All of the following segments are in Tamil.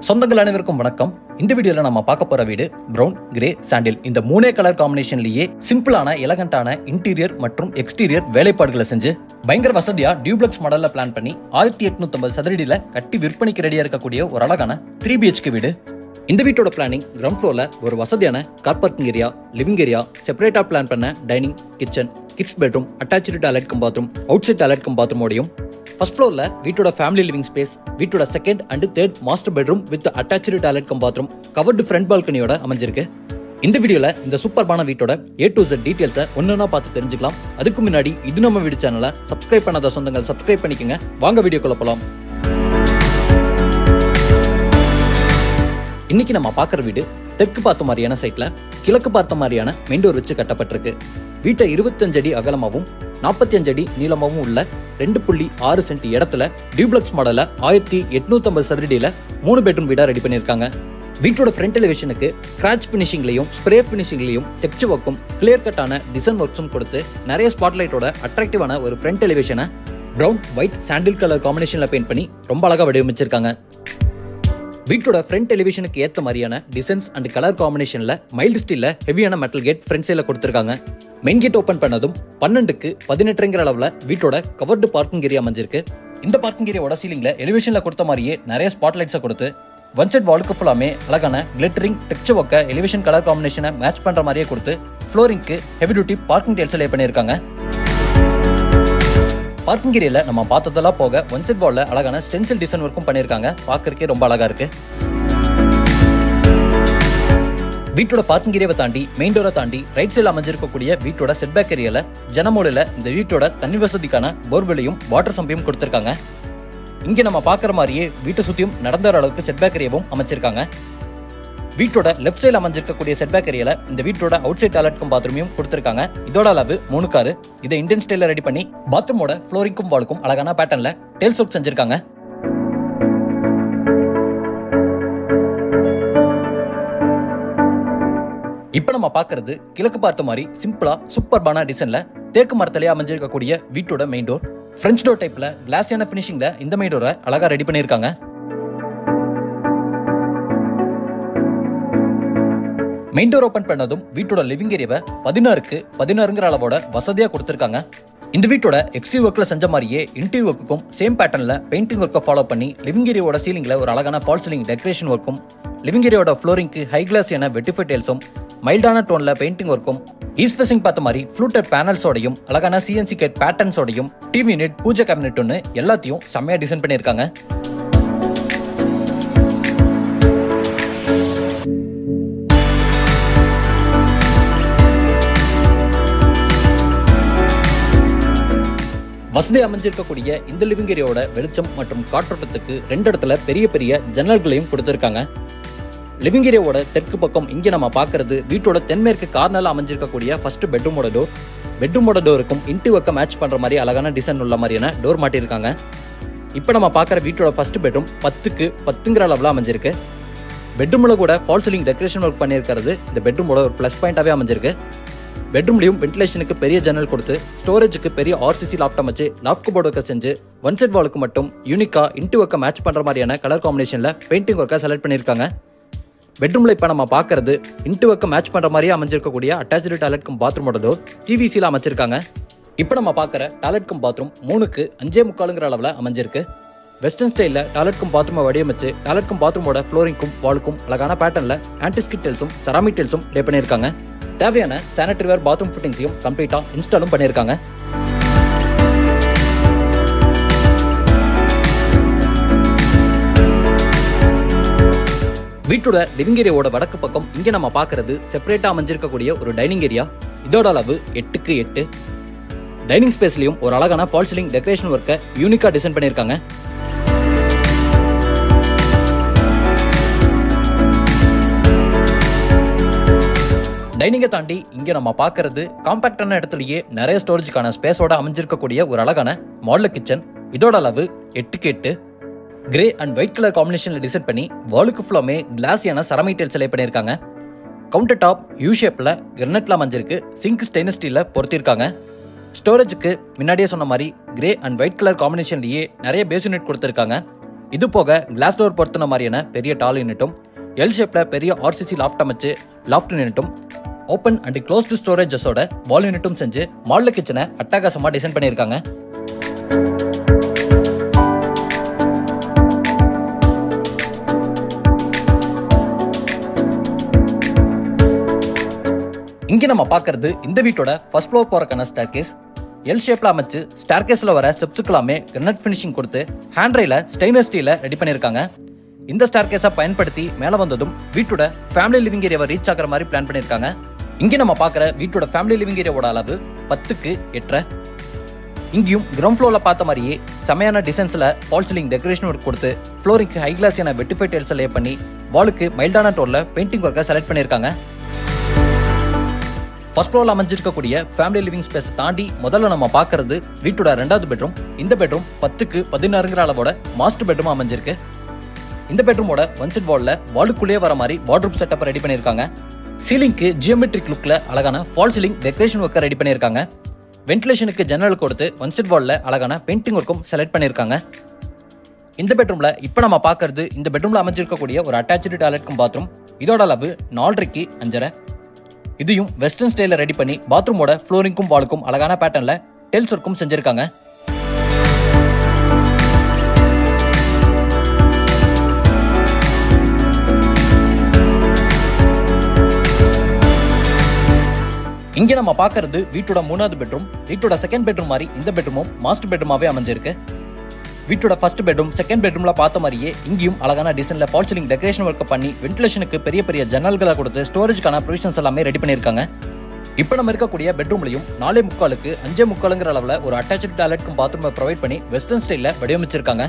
சொந்தங்கள் அனைவருக்கும் வணக்கம் இந்த வீடியோல நம்ம பார்க்க போற வீடு பிரவுன் கிரே சாண்டில் இந்த மூணே கலர் காம்பினேஷன்லயே சிம்பிளான எலகண்டான இன்டீரியர் மற்றும் எக்ஸ்டீரியர் வேலைப்பாடுகளை செஞ்சு பயங்கர வசதியா டியூப்ளெக்ஸ் மாடல்ல பிளான் பண்ணி ஆயிரத்தி எட்நூத்தி சதுரடியில கட்டி விற்பனைக்கு ரெடியா இருக்கக்கூடிய ஒரு அழகான த்ரீ பிஹெச்கே வீடு இந்த வீட்டோட பிளானிங் கிரவுண்ட் ஃப்ளோர்ல ஒரு வசதியான car parking area living area செப்பரேட்டா பிளான் பண்ண dining kitchen kids bedroom attached toilet cum bathroom outside toilet cum பாத்ரூமோடையும் ஃபர்ஸ்ட் ஃப்ளோர்ல வீட்டோட ஃபேமிலி லிவிங் ஸ்பேஸ் வீட்டோட second and third master bedroom with attached toilet cum bathroom covered front பால்கனியோட அமைஞ்சிருக்கு இந்த வீடியோல இந்த சூப்பர்பான வீட்டோட ஏ டு Z டீடைல்ஸை ஒன்னொன்னா பார்த்து தெரிஞ்சுக்கலாம் அதுக்கு முன்னாடி இது நம்ம வீடு சேனலை சப்ஸ்கிரைப் பண்ணாத சொந்தங்கள் சப்ஸ்கிரைப் பண்ணிக்கங்க வாங்க வீடியோக்குள்ள போலாம் இன்னைக்கு நம்ம பார்க்குற வீடு தெற்கு பார்த்த மாதிரியான சைட்ல கிழக்கு பார்த்த மாதிரியான மெயின் டோர் வச்சு கட்டப்பட்டிருக்கு வீட்டை இருபத்தஞ்சு அடி அகலமாகவும் நாற்பத்தி அஞ்சு அடி நீளமாகவும் உள்ள ரெண்டு புள்ளி ஆறு சென்ட் இடத்துல டியூப்ளெக்ஸ் மாடல ஆயிரத்தி எட்நூத்தம்பது சதுரடியில மூணு பெட்ரூம் வீடா ரெடி பண்ணியிருக்காங்க வீட்டோட ஃப்ரண்ட் எலிவேஷனுக்கு ஸ்கிராச் ஃபினிஷிங்லையும் ஸ்ப்ரே ஃபினிஷிங்லையும் டெக்ஸ்ட் ஒர்க்கும் கிளியர் கட்டான டிசைன் ஒர்க்ஸும் கொடுத்து நிறைய ஸ்பாட்லைட்டோட அட்ராக்டிவான ஒரு ஃப்ரண்ட் எலிவேஷனை பிரவுன் ஒயிட் சாண்டில் கலர் காம்பினேஷன்ல பெயிண்ட் பண்ணி ரொம்ப அழகா வடிவமைச்சிருக்காங்க வீட்டோட ஃப்ரண்ட் டெலிவிஷனுக்கு ஏத்த மாதிரியான டிசைன்ஸ் அண்ட் கலர் காம்பினேஷன்ல மைல்டு ஸ்டீல்ல ஹெவியான மெட்டல் கேட் ஃப்ரண்ட் சைடில் கொடுத்துருக்காங்க மெயின் கேட் ஓப்பன் பண்ணதும் பன்னெண்டுக்கு பதினெட்டுங்கிற அளவுல வீட்டோட கவர்டு பார்க்கிங் ஏரியா அமைஞ்சிருக்கு இந்த பார்க்கிங் ஏரியாவோட சீலிங்ல எலிவேஷன்ல கொடுத்த மாதிரியே நிறைய ஸ்பாட் லைட்ஸை கொடுத்து ஒன் சைட் வாலுக்கு ஃபுல்லாமே அழகான கிளிட்டரிங் டெக்ஸ்சர் ஒர்க்க எலிவேஷன் கலர் காம்பினேஷனை மேட்ச் பண்ற மாதிரியே கொடுத்து ஃப்ளோரிங்க்கு heavy duty parking tiles lay பண்ணியிருக்காங்க பார்க்கிங் ஏரியால நம்ம பார்த்ததெல்லாம் போக ஒன் செட் வால்ல அழகான ஸ்டென்சில் டிசைன் ஒர்க்கும் பண்ணியிருக்காங்க பார்க்கறதுக்கே ரொம்ப அழகா இருக்கு வீட்டோட பார்க்கிங் ஏரியாவை தாண்டி மெயின் டோரை தாண்டி ரைட் சைடில் அமைஞ்சிருக்கக்கூடிய வீட்டோட செட்பேக் ஏரியால ஜனமோடில் இந்த வீட்டோட தண்ணி வசதிக்கான போர்வெலையும் வாட்டர் சம்பையும் கொடுத்துருக்காங்க இங்க நம்ம பார்க்குற மாதிரியே வீட்டை சுத்தியும் நடந்த வர அளவுக்கு செட்பேக் ஏரியாவும் அமைச்சிருக்காங்க வீட்டோட லெஃப்ட் சைடில் அமைஞ்சிருக்கக்கூடிய செட்பேக் ஏரியால இந்த வீட்டோட அவுட் சைட் டாய்லெட்க்கும் பாத்ரூமையும் கொடுத்துருக்காங்க இதோட அளவு மூணு காரு இதை இந்தியன் ஸ்டைல ரெடி பண்ணி பாத்ரூமோட ஃப்ளோரிங்க்கும் வாலுக்கும் அழகான பேட்டர்ன்ல டேல்ஸ் ஒர்க் செஞ்சிருக்காங்க இப்போ நம்ம பார்க்கிறது கிழக்கு பார்த்த மாதிரி சிம்பிளா சூப்பர்பான டிசைன்ல தேக்கு மரத்திலேயே அமைஞ்சிருக்கக்கூடிய வீட்டோட மெயின் டோர் ஃப்ரெஞ்ச் டோர் டைப்ல கிளாஸியான ஃபினிஷிங்ல இந்த மெயின் டோரை அழகா ரெடி பண்ணியிருக்காங்க மெயின் டோர் ஓபன் பண்ணதும் வீட்டோட லிவிங் ஏரியாவை பதினாறுக்கு பதினாறுங்கிற அளவோட வசதியா கொடுத்துருக்காங்க இந்த வீட்டோட எக்ஸ்ட்ரீ ஒர்க்ல செஞ்ச மாதிரியே இன்டீரியர் ஒர்க்குக்கும் சேம் பேட்டர்ன்ல பெயிண்டிங் ஒர்க்கை ஃபாலோ பண்ணி லிவிங் ஏரியாவோட சீலிங்ல ஒரு அழகான ஃபால் சீலிங் டெக்கரேஷன் ஒர்க்கும் லிவிங் ஏரியாவோட ஃப்ளோரிங்க்கு ஹை கிளாஸ் என வெட்டிஃபை டேல்ஸும் மைல்டான டோன்ல பெயிண்டிங் ஒர்க்கும் ஈஸ்ட் ஃபேசிங் பார்த்த மாதிரி ஃப்ளூட்டட் பேனல்ஸோடையும் அழகான சிஎன்சி கேட் பேட்டர்ன்ஸோடையும் டிவி யூனிட் பூஜை கேபினெட் ஒன்று எல்லாத்தையும் செம்மையா டிசைன் பண்ணியிருக்காங்க வசதி அமைஞ்சிருக்கக்கூடிய இந்த லிவிங் ஏரியாவோட வெளிச்சம் மற்றும் காற்றோட்டத்துக்கு ரெண்டு இடத்துல பெரிய பெரிய ஜன்னல்களையும் கொடுத்துருக்காங்க லிவிங் ஏரியாவோட தெற்கு பக்கம் இங்கே நம்ம பார்க்கறது வீட்டோட தென்மேற்கு கார்னர்ல அமைஞ்சிருக்கக்கூடிய ஃபர்ஸ்ட் பெட்ரூமோட டோர் பெட்ரூமோட டோருக்கும் இன்டி ஒர்க்க மேட்ச் பண்ற மாதிரி அழகான டிசைன் உள்ள மாதிரியான டோர் மாட்டியிருக்காங்க இப்போ நம்ம பார்க்குற வீட்டோட ஃபர்ஸ்ட் பெட்ரூம் பத்துக்கு பத்துங்கிற அளவில் அமைஞ்சிருக்கு பெட்ரூமில் கூட ஃபால் சீலிங் டெக்கரேஷன் ஒர்க் பண்ணியிருக்கிறது இந்த பெட்ரூமோட ஒரு ப்ளஸ் பாயிண்டாகவே அமைஞ்சிருக்கு பெட்ரூம்லையும் வென்டிலேஷனுக்கு பெரிய ஜன்னல் கொடுத்து ஸ்டோரேஜுக்கு பெரிய ஆர்சிசி லாப்ட் அமைச்சு லாஃப்ட் போர்டு ஒர்க்கை செஞ்சு ஒன் செட் வாலுக்கு மட்டும் யூனிக்கா இன்டி ஒர்க்கை மேட்ச் பண்ற மாதிரியான கலர் காம்பினேஷன்ல பெயிண்டிங் ஒர்க்கை செலக்ட் பண்ணியிருக்காங்க பெட்ரூம்ல இப்போ நம்ம பார்க்கறது இன்டி ஒர்க்கை மேட்ச் பண்ற மாதிரியே அமைஞ்சிருக்கக்கூடிய அட்டாச்சு டாய்லெட் கம் பாத்ரூமோட டோர் டிவிசியில் அமைச்சிருக்காங்க இப்போ நம்ம பார்க்குற டாய்லெட் கம் பாத்ரூம் மூணுக்கு அஞ்சே முக்காலுங்கிற அளவில் அமைஞ்சிருக்கு வெஸ்டர்ன் ஸ்டைலில் டாய்லெட் கம் பாத்ரூமை வடிவமைச்சு டாய்லெட் கம் பாத்ரூமோட ஃப்ளோரிங்க்கும் வாலுக்கும் அழகான பேட்டர்னில் ஆன்டிஸ்கிட் டெல்ஸும் செராமிக் டெல்ஸும் லே பண்ணியிருக்காங்க தேவையான சானிட்டரி வேர் பாத்ரூம் ஃபிட்டிங்ஸையும் கம்ப்ளீட்டாக இன்ஸ்டாலும் பண்ணியிருக்காங்க வீட்டோட லிவிங் ஏரியாவோட வடக்கு பக்கம் இங்கே நம்ம பார்க்கறது செப்பரேட்டாக அமைஞ்சிருக்கக்கூடிய ஒரு டைனிங் ஏரியா இதோட அளவு எட்டுக்கு எட்டு டைனிங் ஸ்பேஸ்லையும் ஒரு அழகான ஃபால் சீலிங் டெக்கரேஷன் ஒர்க்கை யூனிக்காக டிசைன் பண்ணியிருக்காங்க டைனிங்கை தாண்டி இங்க நம்ம பார்க்கறது காம்பாக்டான இடத்துலயே நிறைய ஸ்டோரேஜ்க்கான ஸ்பேஸோட அமைஞ்சிருக்கக்கூடிய ஒரு அழகான மாடல் கிச்சன் இதோட அளவு எட்டுக்கு எட்டு கிரே அண்ட் ஒயிட் கலர் காம்பினேஷன்ல டிசைன் பண்ணி வாலுக்கு ஃபுல்லாமே கிளாஸியான செரமிக் டைல்ஸ் லே பண்ணியிருக்காங்க கவுண்டர் டாப் யூ ஷேப்ல கிரனட்ல அமைஞ்சிருக்கு சிங்க் ஸ்டெயின்லெஸ் ஸ்டீல்ல பொருத்திருக்காங்க ஸ்டோரேஜுக்கு முன்னாடியே சொன்ன மாதிரி கிரே அண்ட் ஒயிட் கலர் காம்பினேஷன்லயே நிறைய பேஸ் யூனிட் கொடுத்துருக்காங்க இது போக கிளாஸ் டோர் பொருத்தின மாதிரியான பெரிய டால் யூனிட்டும் எல் ஷேப்ல பெரிய ஆர்சிசி லாஃப்ட் அமைச்சு லாஃப்ட் யூனிட்டும் ஓப்பன் அண்ட் க்ளோஸ்டு ஸ்டோரேஜஸோட வால் யூனிட்டும் செஞ்சு மாடல் கிச்சனை அட்டகாசமா டிசைன் பண்ணியிருக்காங்க இங்க நம்ம பார்க்கறது இந்த வீட்டோட ஃபர்ஸ்ட் ஃப்ளோர் போறக்கான ஸ்டார் கேஸ் எல் ஷேப்ல அமைச்சு ஸ்டார் கேஸ்ல வர ஸ்டெப்ஸுக்கெல்லாமே கிரனட் ஃபினிஷிங் கொடுத்து ஹேண்ட் ரயில ஸ்டெயின்லெஸ் ஸ்டீல ரெடி பண்ணியிருக்காங்க இந்த ஸ்டார் கேஸை பயன்படுத்தி மேலே வந்ததும் வீட்டோட ஃபேமிலி லிவிங் ஏரியாவை ரீச் ஆகிற மாதிரி பிளான் பண்ணியிருக்காங்க இங்க நம்ம பார்க்குற வீட்டோட ஃபேமிலி லிவிங் ஏரியாவோட அளவு பத்துக்கு எட்டரை இங்கேயும் கிரவுண்ட் ஃப்ளோர்ல பார்த்த மாதிரியே செமையான டிசைன்ஸ்ல ஃபால் சீலிங் டெக்கரேஷன் ஒர்க் கொடுத்து ஃப்ளோரிங்க்கு ஹை கிளாஸியான வெட்டிஃபை டைல்ஸ் லே பண்ணி வாலுக்கு மைல்டான டோன்ல பெயிண்டிங் ஒர்க்கை செலக்ட் பண்ணியிருக்காங்க ஃபர்ஸ்ட் ஃப்ளோர்ல அமைஞ்சிருக்கக்கூடிய ஃபேமிலி லிவிங் ஸ்பேஸ் தாண்டி முதல்ல நம்ம பார்க்கறது வீட்டோட ரெண்டாவது பெட்ரூம் இந்த பெட்ரூம் பத்துக்கு பதினாறுங்கிற அளவோட மாஸ்டர் பெட்ரூம் அமைஞ்சிருக்கு இந்த பெட்ரூமோட ஒன் செட் வால்ல வாலுக்குள்ளேயே வர மாதிரி வார்ட்ரூப் செட்டப் ரெடி பண்ணியிருக்காங்க சீலிங்க்கு ஜியோமெட்ரிக் லுக்ல அழகான ஃபால் சீலிங் டெக்கரேஷன் ஒர்க்கை ரெடி பண்ணியிருக்காங்க வென்டிலேஷனுக்கு ஜன்னல் கொடுத்து ஒன் செட் வால்ல அழகான பெயிண்டிங் ஒர்க்கும் செலக்ட் பண்ணியிருக்காங்க இந்த பெட்ரூம்ல இப்போ நம்ம பார்க்கறது இந்த பெட்ரூம்ல அமைஞ்சிருக்கக்கூடிய ஒரு அட்டாச்சு டாய்லெட்க்கும் பாத்ரூம் இதோட அளவு நாலரைக்கு அஞ்சரை இதையும் வெஸ்டர்ன் ஸ்டைல ரெடி பண்ணி பாத்ரூமோட ஃப்ளோரிங்க்கும் வாலுக்கும் அழகான பேட்டர்ன்ல டெல்ஸ் ஒர்க்கும் செஞ்சிருக்காங்க இங்க நம்ம பார்க்கறது வீட்டோட மூணாவது பெட்ரூம் வீட்டோட செகண்ட் பெட்ரூம் மாதிரி இந்த பெட்ரூமும் மாஸ்டர் பெட்ரூமாவே அமைஞ்சிருக்கு வீட்டோட ஃபர்ஸ்ட் பெட்ரூம் செகண்ட் பெட்ரூம்ல பார்த்த மாதிரியே இங்கேயும் அழகான டிசைன்ல ஃபால் சீலிங் டெக்கரேஷன் ஒர்க் பண்ணி வென்டிலேஷனுக்கு பெரிய பெரிய ஜன்னல்களை கொடுத்து ஸ்டோரேஜ்க்கான ப்ரொவிஷன்ஸ் எல்லாமே ரெடி பண்ணியிருக்காங்க இப்போ நம்ம இருக்கக்கூடிய பெட்ரூம்லையும் நாலே முக்காலுக்கு அஞ்சே முக்காலுங்கிற அளவில் ஒரு அட்டாச்சு டாய்லெட்க்கும் பாத்ரூமை ப்ரொவைட் பண்ணி வெஸ்டர்ன் ஸ்டைலில் வடிவமைச்சிருக்காங்க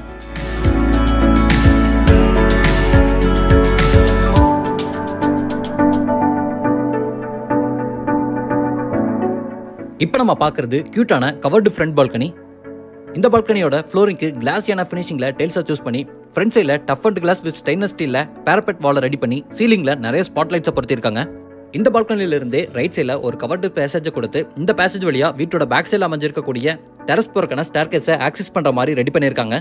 இப்போ நம்ம பார்க்கறது கியூட்டான கவர்டு ஃப்ரண்ட் பால்கனி இந்த பால்கனியோட ஃப்ளோரிங்க்கு கிளாஸியான ஃபினிஷிங்ல டைல்ஸை சூஸ் பண்ணி ஃப்ரண்ட் சைடில் tough and glass with stainless ஸ்டீல்ல பேரபெட் வாலை ரெடி பண்ணி சீலிங்ல நிறைய ஸ்பாட் லைட்ஸை பொருத்திருக்காங்க இந்த பால்கனில இருந்தே ரைட் சைடில் ஒரு கவர்டு பேசேஜை கொடுத்து இந்த பேசேஜ் வழியா வீட்டோட பேக் சைடில் அமைஞ்சிருக்கக்கூடிய டெரஸ் போறக்கான ஸ்டார் கேஸை ஆக்சஸ் பண்ற மாதிரி ரெடி பண்ணியிருக்காங்க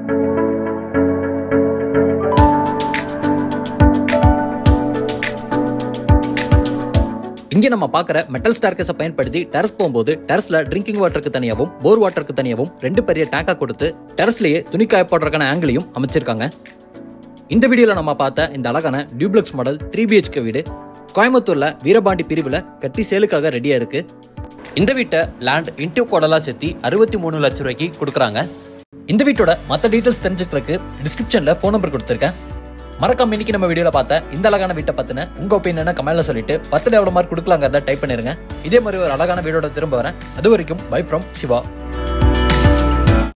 இங்க நம்ம பார்க்குற மெட்டல் ஸ்டார்கேஸை பயன்படுத்தி டெரஸ் போகும்போது டெரஸ்ல ட்ரிங்கிங் வாட்டருக்கு தனியாகவும் போர் வாட்டருக்கு தனியாகவும் ரெண்டு பெரிய டேங்கா கொடுத்து டெரஸ்லயே துணி காய போடுறதுக்கான ஆங்கிளையும் அமைச்சிருக்காங்க இந்த வீடியோல நம்ம பார்த்த இந்த அழகான டியூப்ளெக்ஸ் மாடல் த்ரீ பிஹெச்கே வீடு கோயம்புத்தூர்ல வீரபாண்டி பிரிவுல கட்டி சேலுக்காக ரெடியா இருக்கு இந்த வீட்டை லேண்ட் இன்டிவ் கோடலா சேர்த்தி அறுபத்தி மூணு லட்சம் ரூபாய்க்கு கொடுக்குறாங்க இந்த வீட்டோட மற்ற டீட்டெயில்ஸ் தெரிஞ்சுக்கிறதுக்கு டிஸ்கிரிப்ஷன்ல ஃபோன் நம்பர் கொடுத்துருக்கேன் மறக்காம இன்னைக்கு நம்ம வீடியோல பார்த்த இந்த அழகான வீட்டை பத்தின உங்க ஒப்பீனியனை கமெண்ட்ல சொல்லிட்டு பத்துல எவ்வளவு மார்க் கொடுக்கலாங்கிறத டைப் பண்ணிருங்க இதே மாதிரி ஒரு அழகான வீடியோட திரும்ப வரேன் அது வரைக்கும் பை ஃப்ரம் சிவா